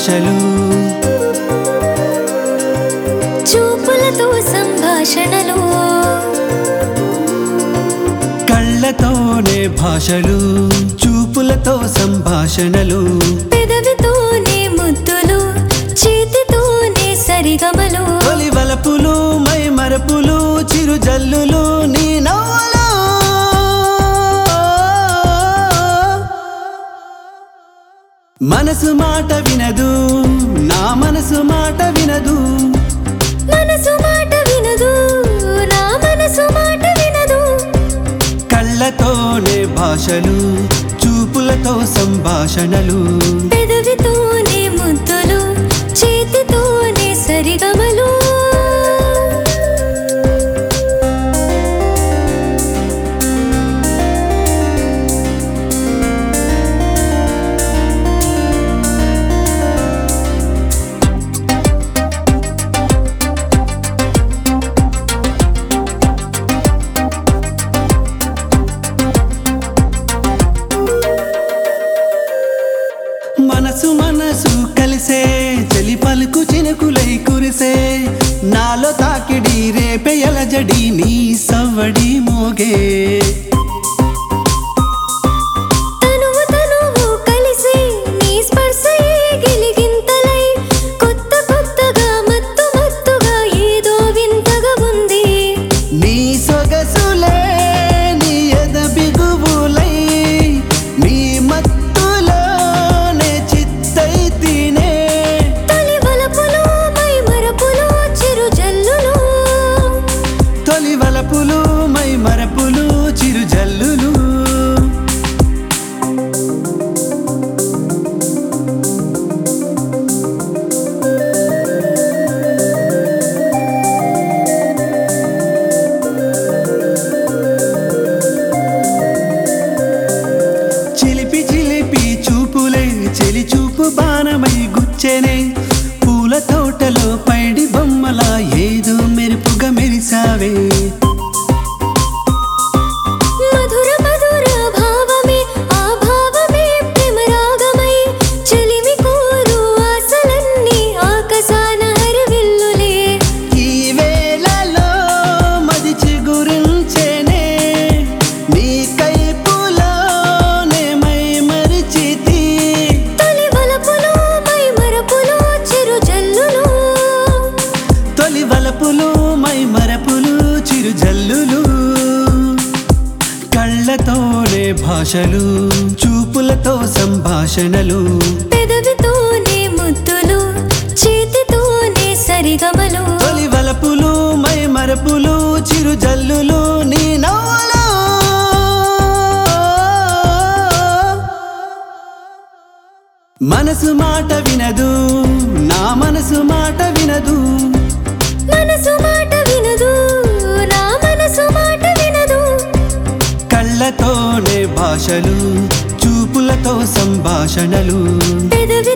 భాషలు చూపులతో సంభాషణలు కళ్ళతోనే భాషలు చూపులతో సంభాషణలు పెదవితోనే ముద్దులు చేతితోనే సరిగమలు తొలి వలపులు మై మరపులు చిరు జల్లులు నీ నవ్వులు మనసు మాట వినదు నా మనసు మాట వినదు మనసు మాట వినదు నా మనసు మాట వినదు కళ్ళతోనే భాషలు చూపులతో సంభాషణలు పెదవితోనే ముద్దులు చేతితోనే సరిగమలు మనసు మనసు కలిసే చెలి పలుకు చినుకులై కురిసే నాలో తాకిడి రేపే ఎలజడి నీ సవ్వడి మోగే తనువు తనువు కలిసి నీ స్పర్శయే గిలిగింతలై కొత్త కొత్తగా మత్తు మత్తుగా ఏదో వింతగా ఉంది నీ సొగసులే నీ ఎద బిగువులై నీ మత్తులోనే చిత్తై తినే తొలి వలపులు మై మరపులు చిరు జల్లులు తొలి వలపులు మై మరపులు చిరు జల్లులు చిలిపి చిలిపి చూపులే చెలి చూపు బాణమై గుచ్చెనే పూల తోటలో పైడి బొమ్మలా ఏదో మెరుపుగా మెరిసావే మధుర మధుర భావమే ఆ భావమే ప్రేమ రాగమై చెలిమి కోరు ఆశలన్నీ ఆకాశాన హరివిల్లులే ఈ వేళలో మది చిగురించెనే నీ కైపులోనే మై మరిచితి తొలి వలపులు మై మరపులు చిరు జల్లులు తొలి వలపులు మై మరపులు చిరు జల్లులు కళ్ళతోనే భాషలు చూపులతో సంభాషణలు పెదవితోనే ముద్దులు చేతితోనే సరిగమలు తొలి వలపులు మై మరపులు చిరు జల్లులు నీ నవ్వులు మనసు మాట వినదు నా మనసు మాట వినదు మనసు మాట వినదు నా మనసు మాట వినదు కళ్ళతోనే భాషలు చూపులతో సంభాషణలు పెదవి